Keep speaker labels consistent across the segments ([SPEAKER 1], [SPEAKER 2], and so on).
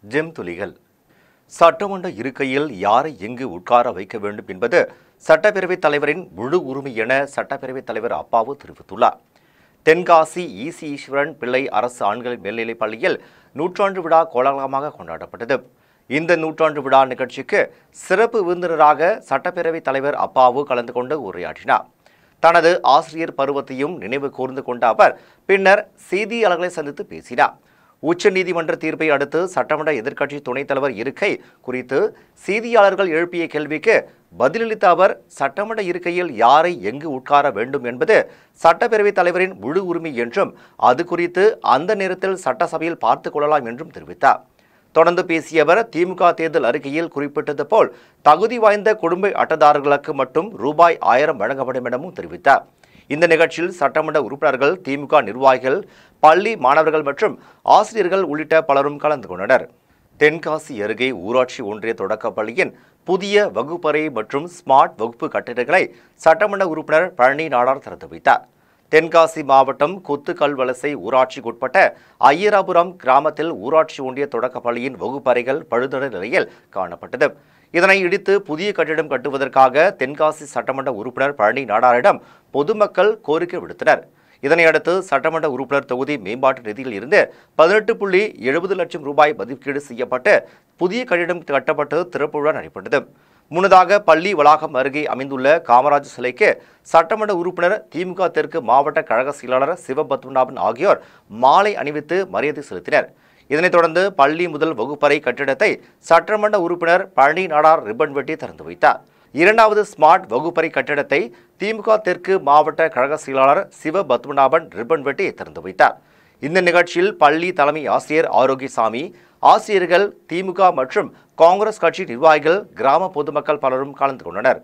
[SPEAKER 1] GeM துளிகள் சட்டமன்ற இருக்கையில் யாரை எங்கு உட்கார வைக்க வேண்டும் என்பது சட்டப்பேரவைத் தலைவரின் முழு உரிமை என சட்டப்பேரவைத் தலைவர் அப்பாவு தெரிவித்துள்ளார் தென்காசி ஈசி ஈஸ்வரன் பிள்ளை அரசு ஆண்கள் மேல்நிலைப் பள்ளியில் நூற்றாண்டு விழா கோலாகலமாக கொண்டாடப்பட்டது இந்த நூற்றாண்டு விழா நிகழ்ச்சிக்கு சிறப்பு விருந்தினராக சட்டப்பேரவைத் தலைவர் அப்பாவு கலந்து கொண்டு உரையாற்றினார் தனது ஆசிரியர் பருவத்தையும் நினைவு கூர்ந்து கொண்ட அவர் பின்னர் செய்தியாளர்களை சந்தித்து பேசினார் உச்சநீதிமன்ற தீர்ப்பை அடுத்து சட்டமன்ற எதிர்க்கட்சி துணைத் தலைவர் இருக்கை குறித்து செய்தியாளர்கள் எழுப்பிய கேள்விக்கு பதிலளித்த அவர் சட்டமன்ற இருக்கையில் யாரை எங்கு உட்கார வேண்டும் என்பது சட்டப்பேரவைத் தலைவரின் முழு உரிமை என்றும் அது குறித்து அந்த நேரத்தில் சட்டசபையில் பார்த்துக் கொள்ளலாம் என்றும் தெரிவித்தார் தொடர்ந்து பேசிய அவர் திமுக தேர்தல் அறிக்கையில் குறிப்பிட்டது போல் தகுதி வாய்ந்த குடும்ப அட்டைதாரர்களுக்கு மட்டும் ரூபாய் ஆயிரம் வழங்கப்படும் எனவும் தெரிவித்தார் இந்த நிகழ்ச்சியில் சட்டமன்ற உறுப்பினர்கள் திமுக நிர்வாகிகள் பள்ளி மாணவர்கள் மற்றும் ஆசிரியர்கள் உள்ளிட்ட பலரும் கலந்து கொண்டனர் தென்காசி அருகே ஊராட்சி ஒன்றிய தொடக்கப் பள்ளியின் புதிய வகுப்பறை மற்றும் ஸ்மார்ட் வகுப்பு கட்டிடங்களை சட்டமன்ற உறுப்பினர் பழனி நாடார் திறந்து வைத்தார் தென்காசி மாவட்டம் கொத்துக்கல்வலசை ஊராட்சிக்குட்பட்ட ஐயராபுரம் கிராமத்தில் ஊராட்சி ஒன்றிய தொடக்கப் பள்ளியின் வகுப்பறைகள் பழுதட நிலையில் காணப்பட்டது இதனை இடித்து புதிய கட்டிடம் கட்டுவதற்காக தென்காசி சட்டமன்ற உறுப்பினர் பழனி நாடாரிடம் பொதுமக்கள் கோரிக்கை விடுத்தனர் இதனையடுத்து சட்டமன்ற உறுப்பினர் தொகுதி மேம்பாட்டு நிதியில் இருந்து பதினெட்டு புள்ளி எழுபது லட்சம் ரூபாய் ஒதுக்கீடு செய்யப்பட்டு புதிய கட்டிடம் கட்டப்பட்டு திறப்பு விழா நடைபெற்றது முன்னதாக பள்ளி வளாகம் அருகே அமைந்துள்ள காமராஜ் சிலைக்கு சட்டமன்ற உறுப்பினர் திமுக தெற்கு மாவட்ட கழக செயலாளர் சிவபத்மநாபன் ஆகியோர் மாலை அணிவித்து மரியாதை செலுத்தினர் இதனைத் தொடர்ந்து பள்ளி முதல் வகுப்பறை கட்டிடத்தை சட்டமன்ற உறுப்பினர் பழனி நாடார் ரிப்பன் வெட்டி திறந்து வைத்தார் இரண்டாவது ஸ்மார்ட் வகுப்பறை கட்டிடத்தை திமுக தெற்கு மாவட்ட கழக செயலாளர் சிவ பத்மநாபன் ரிப்பன் வெட்டி திறந்து வைத்தார் இந்த நிகழ்ச்சியில் பள்ளி தலைமை ஆசிரியர் ஆரோக்கியசாமி ஆசிரியர்கள் திமுக மற்றும் காங்கிரஸ் கட்சி நிர்வாகிகள் கிராம பொதுமக்கள் பலரும் கலந்து கொண்டனர்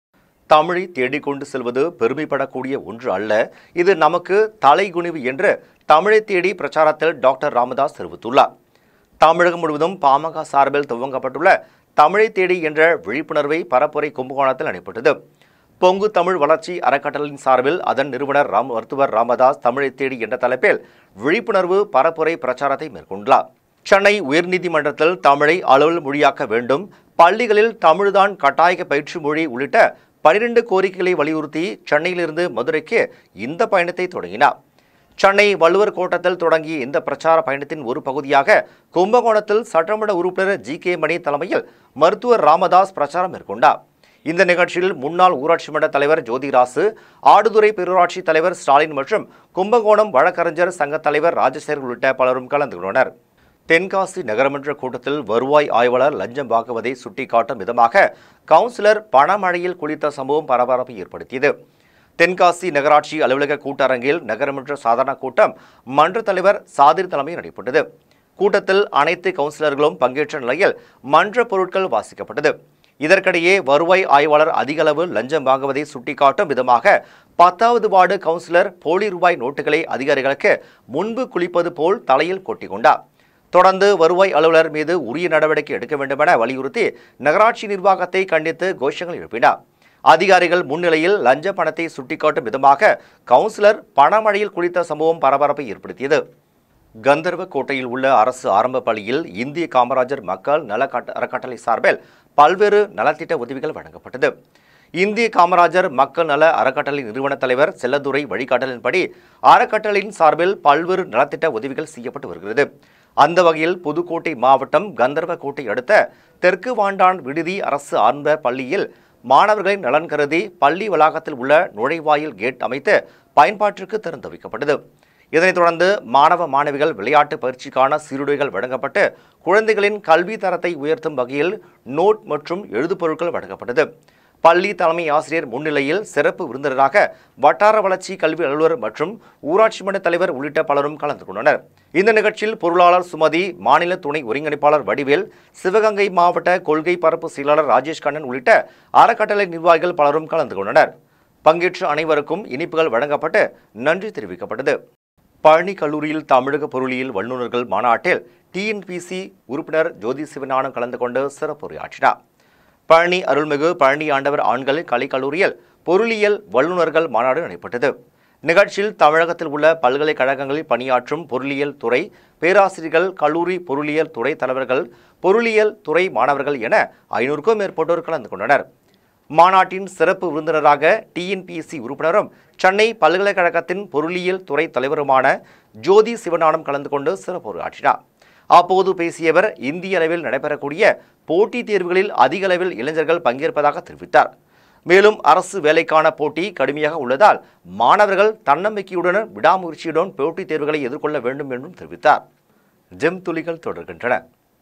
[SPEAKER 1] தமிழை தேடிக்கொண்டு செல்வது பெருமைப்படக்கூடிய ஒன்று அல்ல இது நமக்கு தலைகுனிவு என்று தமிழை தேடி பிரச்சாரத்தில் டாக்டர் ராமதாஸ் தெரிவித்துள்ளார் தமிழகம் முழுவதும் பாமக சார்பில் துவங்கப்பட்டுள்ள தமிழை தேடி என்ற விழிப்புணர்வை பரப்புரை கும்பகோணத்தில் நடைபெற்றது பொங்கு தமிழ் வளர்ச்சி அறக்கட்டளையின் சார்பில் அதன் நிறுவனர் ராம் மருத்துவர் ராமதாஸ் தமிழை தேடி என்ற தலைப்பில் விழிப்புணர்வு பரப்புரை பிரச்சாரத்தை மேற்கொண்டார் சென்னை உயர்நீதிமன்றத்தில் தமிழை அலுவல் மொழியாக்க வேண்டும் பள்ளிகளில் தமிழ்தான் கட்டாய பயிற்சி மொழி உள்ளிட்ட பனிரெண்டு கோரிக்கைகளை வலியுறுத்தி சென்னையிலிருந்து மதுரைக்கு இந்த பயணத்தை தொடங்கினார் சென்னை வள்ளுவர் கோட்டத்தில் தொடங்கிய இந்த பிரச்சார பயணத்தின் ஒரு பகுதியாக கும்பகோணத்தில் சட்டமன்ற உறுப்பினர் ஜி கே மணி தலைமையில் மருத்துவர் ராமதாஸ் பிரச்சாரம் மேற்கொண்டார் இந்த நிகழ்ச்சியில் முன்னாள் ஊராட்சி மன்ற தலைவர் ஜோதிராசு ஆடுதுறை பேரூராட்சி தலைவர் ஸ்டாலின் மற்றும் கும்பகோணம் வழக்கறிஞர் சங்க தலைவர் ராஜசேகர் உள்ளிட்ட பலரும் கலந்து கொண்டனர் தென்காசி நகரமன்ற கூட்டத்தில் வருவாய் ஆய்வாளர் லஞ்சம் வாங்குவதை சுட்டிக்காட்டும் விதமாக கவுன்சிலர் பணமழையில் குளித்த சம்பவம் பரபரப்பை ஏற்படுத்தியது தென்காசி நகராட்சி அலுவலக கூட்டரங்கில் நகரமன்ற சாதாரண கூட்டம் மன்ற தலைவர் சாதிர் தலைமையில் நடைபெற்றது கூட்டத்தில் அனைத்து கவுன்சிலர்களும் பங்கேற்ற நிலையில் மன்ற பொருட்கள் வாசிக்கப்பட்டது இதற்கிடையே வருவாய் ஆய்வாளர் அதிகளவு லஞ்சம் வாங்குவதை சுட்டிக்காட்டும் விதமாக பத்தாவது வார்டு கவுன்சிலர் போலி ரூபாய் நோட்டுகளை அதிகாரிகளுக்கு முன்பு குளிப்பது போல் தலையில் கொட்டிக் கொண்டார் தொடர்ந்து வருவாய் அலுவலர் மீது உரிய நடவடிக்கை எடுக்க வேண்டுமென வலியுறுத்தி நகராட்சி நிர்வாகத்தை கண்டித்து கோஷங்கள் எழுப்பினார் அதிகாரிகள் முன்னிலையில் லஞ்ச பணத்தை சுட்டிக்காட்டும் விதமாக கவுன்சிலர் பணமழையில் குளித்த சம்பவம் பரபரப்பை ஏற்படுத்தியது கந்தர்வ கோட்டையில் உள்ள அரசு ஆரம்ப பள்ளியில் இந்திய காமராஜர் மக்கள் நல கட்ட- அறக்கட்டளை சார்பில் பல்வேறு நலத்திட்ட உதவிகள் வழங்கப்பட்டது இந்திய காமராஜர் மக்கள் நல அறக்கட்டளை நிறுவன தலைவர் செல்லதுரை வழிகாட்டலின்படி அறக்கட்டளையின் சார்பில் பல்வேறு நலத்திட்ட உதவிகள் செய்யப்பட்டு வருகிறது அந்த வகையில் புதுக்கோட்டை மாவட்டம் கந்தர்வ கோட்டை அடுத்த தெற்கு வாண்டான் விடுதி அரசு ஆரம்ப பள்ளியில் மாணவர்களின் நலன் கருதி பள்ளி வளாகத்தில் உள்ள நுழைவாயில் கேட் அமைத்து பயன்பாட்டிற்கு திறந்து வைக்கப்பட்டது இதனைத் தொடர்ந்து மாணவ மாணவிகள் விளையாட்டு பயிற்சிக்கான சீருடைகள் வழங்கப்பட்டு குழந்தைகளின் கல்வி தரத்தை உயர்த்தும் வகையில் நோட் மற்றும் எழுதுபொருட்கள் வழங்கப்பட்டது பள்ளி தலைமை ஆசிரியர் முன்னிலையில் சிறப்பு விருந்தினராக வட்டார வளர்ச்சி கல்வி அலுவலர் மற்றும் ஊராட்சி மன்ற தலைவர் உள்ளிட்ட பலரும் கலந்து கொண்டனர் இந்த நிகழ்ச்சியில் பொருளாளர் சுமதி மாநில துணை ஒருங்கிணைப்பாளர் வடிவேல் சிவகங்கை மாவட்ட கொள்கை பரப்பு செயலாளர் ராஜேஷ் கண்ணன் உள்ளிட்ட அறக்கட்டளை நிர்வாகிகள் பலரும் கலந்து கொண்டனர் பங்கேற்ற அனைவருக்கும் இனிப்புகள் வழங்கப்பட்டு நன்றி தெரிவிக்கப்பட்டது பழனி கல்லூரியில் தமிழக பொருளியல் வல்லுநர்கள் மாநாட்டில் டிஎன்பிசி உறுப்பினர் ஜோதி சிவஞானம் கலந்து கொண்டு சிறப்புரையாற்றினார் பழனி அருள்மிகு பழனி ஆண்டவர் ஆண்கள் கலைக்கல்லூரியில் பொருளியல் வல்லுநர்கள் மாநாடு நடைபெற்றது நிகழ்ச்சியில் தமிழகத்தில் உள்ள பல்கலைக்கழகங்களில் பணியாற்றும் பொருளியல் துறை பேராசிரியர்கள் கல்லூரி பொருளியல் துறை தலைவர்கள் பொருளியல் துறை மாணவர்கள் என ஐநூறுக்கும் மேற்பட்டோர் கலந்து கொண்டனர் மாநாட்டின் சிறப்பு விருந்தினராக டிஎன்பிஎஸ்சி உறுப்பினரும் சென்னை பல்கலைக்கழகத்தின் பொருளியல் துறை தலைவருமான ஜோதி சிவஞானம் கலந்து கொண்டு சிறப்பு உரையாற்றினார் அப்போது பேசியவர் இந்திய அளவில் நடைபெறக்கூடிய போட்டித் தேர்வுகளில் அதிக அளவில் இளைஞர்கள் பங்கேற்பதாக தெரிவித்தார் மேலும் அரசு வேலைக்கான போட்டி கடுமையாக உள்ளதால் மாணவர்கள் தன்னம்பிக்கையுடன் விடாமுயற்சியுடன் போட்டித் தேர்வுகளை எதிர்கொள்ள வேண்டும் என்றும் தெரிவித்தார் ஜெம் துளிகள் தொடர்கின்றன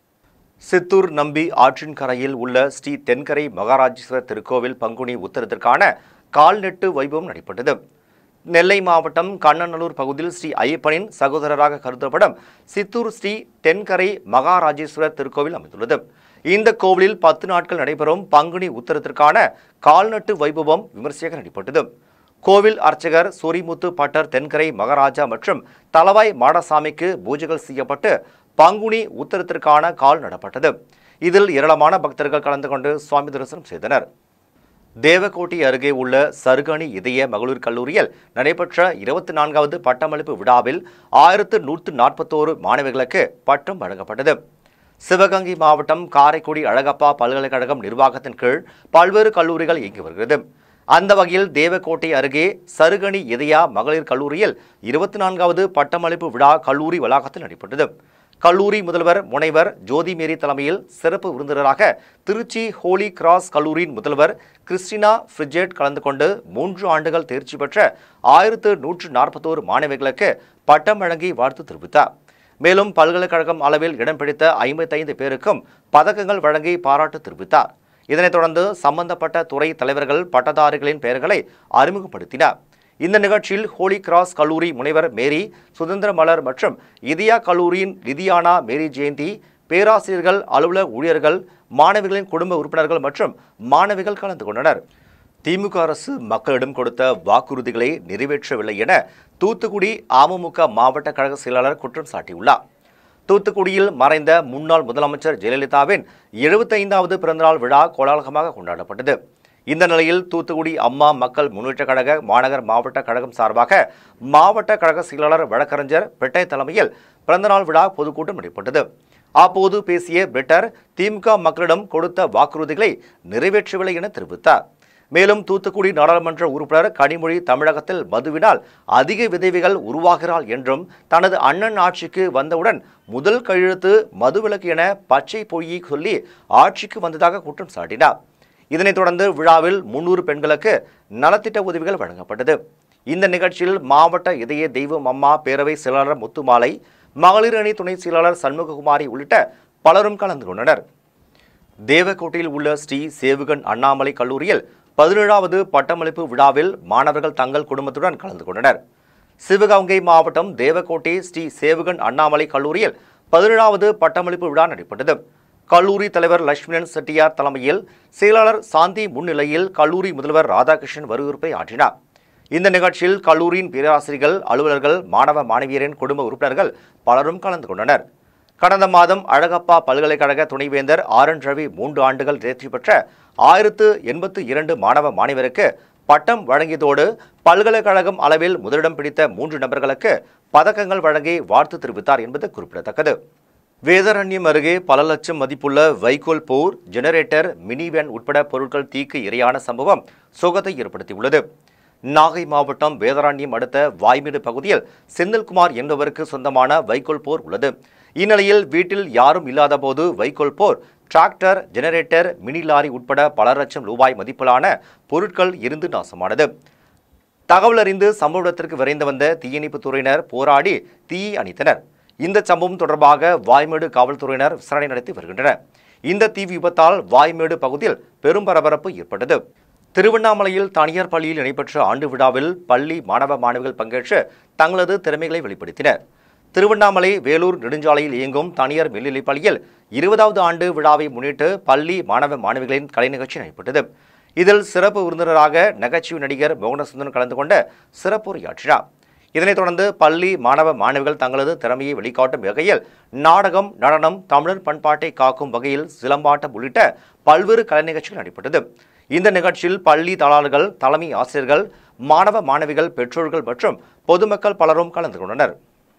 [SPEAKER 1] சித்தூர் நம்பி ஆற்றின் கரையில் உள்ள ஸ்ரீ தென்கரை மகாராஜேஸ்வரர் திருக்கோவில் பங்குனி உத்தரத்திற்கான கால்நெட்டு வைபவம் நடைபெற்றது நெல்லை மாவட்டம் கண்ணநல்லூர் பகுதியில் ஸ்ரீ ஐயப்பனின் சகோதரராக கருதப்படும் சித்தூர் ஸ்ரீ தென்கரை மகாராஜேஸ்வரர் திருக்கோவில் அமைந்துள்ளது இந்த கோவிலில் பத்து நாட்கள் நடைபெறும் பங்குனி உத்தரத்திற்கான கால்நட்டு வைபவம் விமர்சையாக நடைபெற்றது கோவில் அர்ச்சகர் சூரிமுத்து பட்டர் தென்கரை மகாராஜா மற்றும் தலவாய் மாடசாமிக்கு பூஜைகள் செய்யப்பட்டு பங்குனி உத்தரத்திற்கான கால் நடப்பட்டது இதில் ஏராளமான பக்தர்கள் கலந்து கொண்டு சுவாமி தரிசனம் செய்தனர் தேவக்கோட்டை அருகே உள்ள சருகணி இதய மகளிர் கல்லூரியில் நடைபெற்ற இருபத்தி நான்காவது பட்டமளிப்பு விழாவில் ஆயிரத்து நூற்று நாற்பத்தோரு மாணவிகளுக்கு பட்டம் வழங்கப்பட்டது சிவகங்கை மாவட்டம் காரைக்குடி அழகப்பா பல்கலைக்கழகம் நிர்வாகத்தின் கீழ் பல்வேறு கல்லூரிகள் இயங்கி வருகிறது அந்த வகையில் தேவக்கோட்டை அருகே சருகணி இதயா மகளிர் கல்லூரியில் இருபத்தி நான்காவது பட்டமளிப்பு விழா கல்லூரி வளாகத்தில் நடைபெற்றது கல்லூரி முதல்வர் முனைவர் ஜோதி மேரி தலைமையில் சிறப்பு விருந்தினராக திருச்சி ஹோலி கிராஸ் கல்லூரியின் முதல்வர் கிறிஸ்டினா ஃப்ரிஜெட் கலந்து கொண்டு மூன்று ஆண்டுகள் தேர்ச்சி பெற்ற ஆயிரத்து நூற்று நாற்பத்தோரு மாணவிகளுக்கு பட்டம் வழங்கி வாழ்த்து தெரிவித்தார் மேலும் பல்கலைக்கழகம் அளவில் இடம் பிடித்த ஐம்பத்தைந்து பேருக்கும் பதக்கங்கள் வழங்கி பாராட்டு தெரிவித்தார் இதனைத் தொடர்ந்து சம்பந்தப்பட்ட துறை தலைவர்கள் பட்டதாரிகளின் பெயர்களை அறிமுகப்படுத்தினார் இந்த நிகழ்ச்சியில் ஹோலி கிராஸ் கல்லூரி முனைவர் மேரி சுதந்திர மலர் மற்றும் இதயா கல்லூரியின் லிதியானா மேரி ஜெயந்தி பேராசிரியர்கள் அலுவலக ஊழியர்கள் மாணவிகளின் குடும்ப உறுப்பினர்கள் மற்றும் மாணவிகள் கலந்து கொண்டனர் திமுக அரசு மக்களிடம் கொடுத்த வாக்குறுதிகளை நிறைவேற்றவில்லை என தூத்துக்குடி அமமுக மாவட்ட கழக செயலாளர் குற்றம் சாட்டியுள்ளார் தூத்துக்குடியில் மறைந்த முன்னாள் முதலமைச்சர் ஜெயலலிதாவின் எழுபத்தைந்தாவது பிறந்தநாள் விழா கோலாகலமாக கொண்டாடப்பட்டது இந்த நிலையில் தூத்துக்குடி அம்மா மக்கள் முன்னேற்றக் கழக மாநகர் மாவட்ட கழகம் சார்பாக மாவட்ட கழக செயலாளர் வழக்கறிஞர் பெட்டை தலைமையில் பிறந்தநாள் விழா பொதுக்கூட்டம் நடைபெற்றது அப்போது பேசிய பெட்டர் திமுக மக்களிடம் கொடுத்த வாக்குறுதிகளை நிறைவேற்றவில்லை என தெரிவித்தார் மேலும் தூத்துக்குடி நாடாளுமன்ற உறுப்பினர் கனிமொழி தமிழகத்தில் மதுவினால் அதிக விதவைகள் உருவாகிறாள் என்றும் தனது அண்ணன் ஆட்சிக்கு வந்தவுடன் முதல் கையெழுத்து மதுவிலக்கு என பச்சை பொய்யை சொல்லி ஆட்சிக்கு வந்ததாக குற்றம் சாட்டினார் இதனைத் தொடர்ந்து விழாவில் முன்னூறு பெண்களுக்கு நலத்திட்ட உதவிகள் வழங்கப்பட்டது இந்த நிகழ்ச்சியில் மாவட்ட இதய தெய்வம் அம்மா பேரவை செயலாளர் முத்துமாலை மகளிர் அணி துணை செயலாளர் சண்முககுமாரி உள்ளிட்ட பலரும் கலந்து கொண்டனர் தேவக்கோட்டையில் உள்ள ஸ்ரீ சேவுகன் அண்ணாமலை கல்லூரியில் பதினேழாவது பட்டமளிப்பு விழாவில் மாணவர்கள் தங்கள் குடும்பத்துடன் கலந்து கொண்டனர் சிவகங்கை மாவட்டம் தேவக்கோட்டை ஸ்ரீ சேவுகன் அண்ணாமலை கல்லூரியில் பதினேழாவது பட்டமளிப்பு விழா நடைபெற்றது கல்லூரி தலைவர் லட்சுமணன் செட்டியார் தலைமையில் செயலாளர் சாந்தி முன்னிலையில் கல்லூரி முதல்வர் ராதாகிருஷ்ணன் வரவேற்பை ஆற்றினார் இந்த நிகழ்ச்சியில் கல்லூரியின் பேராசிரியர்கள் அலுவலர்கள் மாணவ மாணவியரின் குடும்ப உறுப்பினர்கள் பலரும் கலந்து கொண்டனர் கடந்த மாதம் அழகப்பா பல்கலைக்கழக துணைவேந்தர் ஆர் என் ரவி மூன்று ஆண்டுகள் தேர்ச்சி பெற்ற ஆயிரத்து எண்பத்து இரண்டு மாணவ மாணவருக்கு பட்டம் வழங்கியதோடு பல்கலைக்கழகம் அளவில் முதலிடம் பிடித்த மூன்று நபர்களுக்கு பதக்கங்கள் வழங்கி வாழ்த்து தெரிவித்தார் என்பது குறிப்பிடத்தக்கது வேதரண்யம் அருகே பல லட்சம் மதிப்புள்ள வைக்கோல் போர் ஜெனரேட்டர் மினி வேன் உட்பட பொருட்கள் தீக்கு இரையான சம்பவம் சோகத்தை ஏற்படுத்தியுள்ளது நாகை மாவட்டம் வேதராண்யம் அடுத்த வாய்மேடு பகுதியில் செந்தில்குமார் என்பவருக்கு சொந்தமான வைக்கோல் போர் உள்ளது இந்நிலையில் வீட்டில் யாரும் இல்லாதபோது வைக்கோல் போர் டிராக்டர் ஜெனரேட்டர் மினி லாரி உட்பட பல லட்சம் ரூபாய் மதிப்பிலான பொருட்கள் எரிந்து நாசமானது தகவல் அறிந்து சம்பவ இடத்திற்கு விரைந்து வந்த தீயணைப்புத் துறையினர் போராடி தீயை அணைத்தனர் இந்த சம்பவம் தொடர்பாக வாய்மேடு காவல்துறையினர் விசாரணை நடத்தி வருகின்றனர் இந்த தீ விபத்தால் வாய்மேடு பகுதியில் பெரும் பரபரப்பு ஏற்பட்டது திருவண்ணாமலையில் தனியார் பள்ளியில் நடைபெற்ற ஆண்டு விழாவில் பள்ளி மாணவ மாணவிகள் பங்கேற்று தங்களது திறமைகளை வெளிப்படுத்தினர் திருவண்ணாமலை வேலூர் நெடுஞ்சாலையில் இயங்கும் தனியார் மேல்நிலைப் பள்ளியில் இருபதாவது ஆண்டு விழாவை முன்னிட்டு பள்ளி மாணவ மாணவிகளின் கலை நிகழ்ச்சி நடைபெற்றது இதில் சிறப்பு விருந்தினராக நகைச்சுவை நடிகர் மோகனசுந்தன் கலந்து கொண்ட சிறப்பு உரையாற்றினார் இதனைத் தொடர்ந்து பள்ளி மாணவ மாணவிகள் தங்களது திறமையை வெளிக்காட்டும் வகையில் நாடகம் நடனம் தமிழர் பண்பாட்டை காக்கும் வகையில் சிலம்பாட்டம் உள்ளிட்ட பல்வேறு கலை நிகழ்ச்சிகள் நடைபெற்றது இந்த நிகழ்ச்சியில் பள்ளி தாளாளர்கள் தலைமை ஆசிரியர்கள் மாணவ மாணவிகள் பெற்றோர்கள் மற்றும் பொதுமக்கள் பலரும் கலந்து கொண்டனர்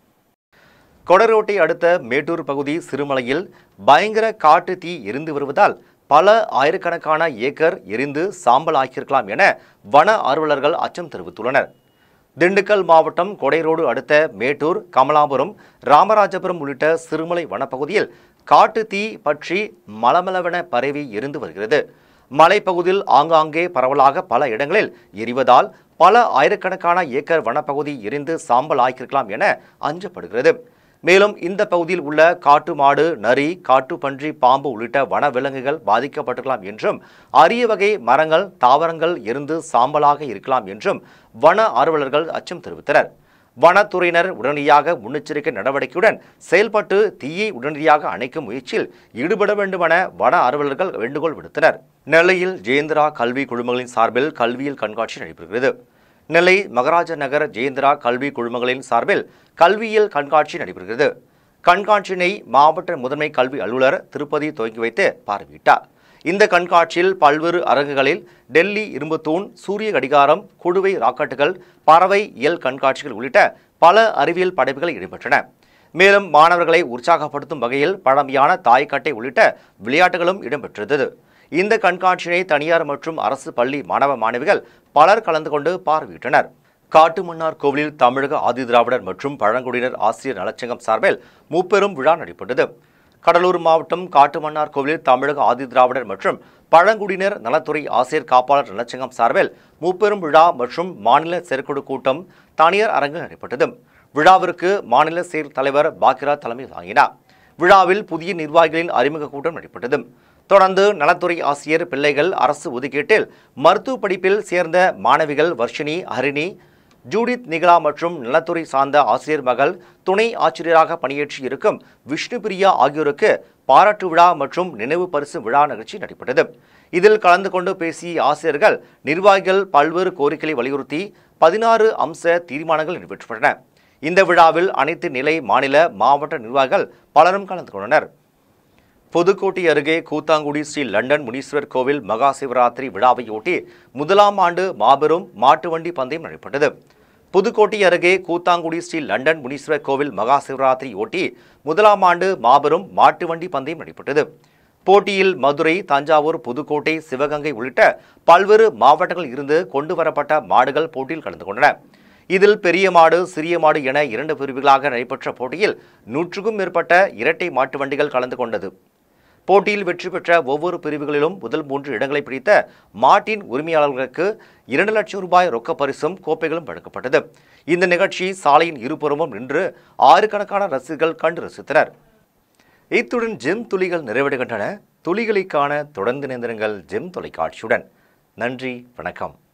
[SPEAKER 1] கொடரோட்டை அடுத்த மேட்டூர் பகுதி சிறுமலையில் பயங்கர காட்டு தீ எரிந்து வருவதால் பல ஆயிரக்கணக்கான ஏக்கர் எரிந்து சாம்பல் ஆக்கியிருக்கலாம் என வன ஆர்வலர்கள் அச்சம் தெரிவித்துள்ளனர் திண்டுக்கல் மாவட்டம் கொடைரோடு அடுத்த மேட்டூர் கமலாபுரம் ராமராஜபுரம் உள்ளிட்ட சிறுமலை வனப்பகுதியில் காட்டு தீ பற்றி மலமளவென பரவி எரிந்து வருகிறது மலைப்பகுதியில் ஆங்காங்கே பரவலாக பல இடங்களில் எரிவதால் பல ஆயிரக்கணக்கான ஏக்கர் வனப்பகுதி எரிந்து சாம்பல் ஆக்கியிருக்கலாம் என அஞ்சப்படுகிறது மேலும் இந்த பகுதியில் உள்ள காட்டு மாடு நரி காட்டுப்பன்றி பாம்பு உள்ளிட்ட வனவிலங்குகள் பாதிக்கப்பட்டிருக்கலாம் என்றும் அரிய வகை மரங்கள் தாவரங்கள் எரிந்து சாம்பலாக இருக்கலாம் என்றும் வன ஆர்வலர்கள் அச்சம் தெரிவித்தனர் வனத்துறையினர் உடனடியாக முன்னெச்சரிக்கை நடவடிக்கையுடன் செயல்பட்டு தீயை உடனடியாக அணைக்கும் முயற்சியில் ஈடுபட வேண்டுமென வன ஆர்வலர்கள் வேண்டுகோள் விடுத்தனர் நெல்லையில் ஜெயந்திரா கல்வி குழுமங்களின் சார்பில் கல்வியில் கண்காட்சி நடைபெறுகிறது நெல்லை மகராஜ நகர் ஜெயந்திரா கல்வி குழுமங்களின் சார்பில் கல்வியியல் கண்காட்சி நடைபெறுகிறது கண்காட்சியினை மாவட்ட முதன்மை கல்வி அலுவலர் திருப்பதி துவங்கி வைத்து பார்வையிட்டார் இந்த கண்காட்சியில் பல்வேறு அரங்குகளில் டெல்லி இரும்புத்தூண் சூரிய கடிகாரம் குடுவை ராக்கெட்டுகள் பறவை இயல் கண்காட்சிகள் உள்ளிட்ட பல அறிவியல் படைப்புகள் இடம்பெற்றன மேலும் மாணவர்களை உற்சாகப்படுத்தும் வகையில் பழமையான தாய்க்கட்டை உள்ளிட்ட விளையாட்டுகளும் இடம்பெற்றது இந்த கண்காட்சியினை தனியார் மற்றும் அரசு பள்ளி மாணவ மாணவிகள் பலர் கலந்து கொண்டு பார்வையிட்டனர் காட்டுமன்னார் கோவிலில் தமிழக ஆதிதிராவிடர் மற்றும் பழங்குடியினர் ஆசிரியர் நலச்சங்கம் சார்பில் முப்பெரும் விழா நடைபெற்றது கடலூர் மாவட்டம் காட்டுமன்னார் கோவிலில் தமிழக ஆதிதிராவிடர் மற்றும் பழங்குடியினர் நலத்துறை ஆசிரியர் காப்பாளர் நலச்சங்கம் சார்பில் முப்பெரும் விழா மற்றும் மாநில செயற்குழு கூட்டம் தனியார் அரங்கில் நடைபெற்றது விழாவிற்கு மாநில செயல் தலைவர் பாக்கிரா தலைமை தாங்கினார் விழாவில் புதிய நிர்வாகிகளின் அறிமுக கூட்டம் நடைபெற்றது தொடர்ந்து நலத்துறை ஆசிரியர் பிள்ளைகள் அரசு ஒதுக்கீட்டில் மருத்துவ படிப்பில் சேர்ந்த மாணவிகள் வர்ஷினி ஹரிணி ஜூடித் நிகலா மற்றும் நலத்துறை சார்ந்த ஆசிரியர் மகள் துணை ஆசிரியராக பணியாற்றி இருக்கும் விஷ்ணுபிரியா ஆகியோருக்கு பாராட்டு விழா மற்றும் நினைவு பரிசு விழா நிகழ்ச்சி நடைபெற்றது இதில் கலந்து கொண்டு பேசிய ஆசிரியர்கள் நிர்வாகிகள் பல்வேறு கோரிக்கைகளை வலியுறுத்தி பதினாறு அம்ச தீர்மானங்கள் நிறைவேற்றப்பட்டன இந்த விழாவில் அனைத்து நிலை மாநில மாவட்ட நிர்வாகிகள் பலரும் கலந்து கொண்டனர் புதுக்கோட்டை அருகே கூத்தாங்குடி ஸ்ரீ லண்டன் முனீஸ்வரர் கோவில் மகா சிவராத்திரி விழாவையொட்டி முதலாம் ஆண்டு மாபெரும் மாட்டு வண்டி பந்தயம் நடைபெற்றது புதுக்கோட்டை அருகே கூத்தாங்குடி ஸ்ரீ லண்டன் முனீஸ்வரர் கோவில் மகா சிவராத்திரி ஒட்டி முதலாம் ஆண்டு மாபெரும் மாட்டு வண்டி பந்தயம் நடைபெற்றது போட்டியில் மதுரை தஞ்சாவூர் புதுக்கோட்டை சிவகங்கை உள்ளிட்ட பல்வேறு மாவட்டங்களில் இருந்து கொண்டு வரப்பட்ட மாடுகள் போட்டியில் கலந்து கொண்டன இதில் பெரிய மாடு சிறிய மாடு என இரண்டு பிரிவுகளாக நடைபெற்ற போட்டியில் நூற்றுக்கும் மேற்பட்ட இரட்டை மாட்டு வண்டிகள் கலந்து கொண்டது போட்டியில் வெற்றி பெற்ற ஒவ்வொரு பிரிவுகளிலும் முதல் மூன்று இடங்களை பிடித்த மாட்டின் உரிமையாளர்களுக்கு இரண்டு லட்சம் ரூபாய் ரொக்க பரிசும் கோப்பைகளும் வழங்கப்பட்டது இந்த நிகழ்ச்சி சாலையின் இருபுறமும் நின்று ஆயிரக்கணக்கான ரசிகர்கள் கண்டு ரசித்தனர் இத்துடன் ஜெம் துளிகள் நிறைவடைகின்றன துளிகளுக்கான தொடர்ந்து நிந்திரங்கள் ஜெம் தொலைக்காட்சியுடன் நன்றி வணக்கம்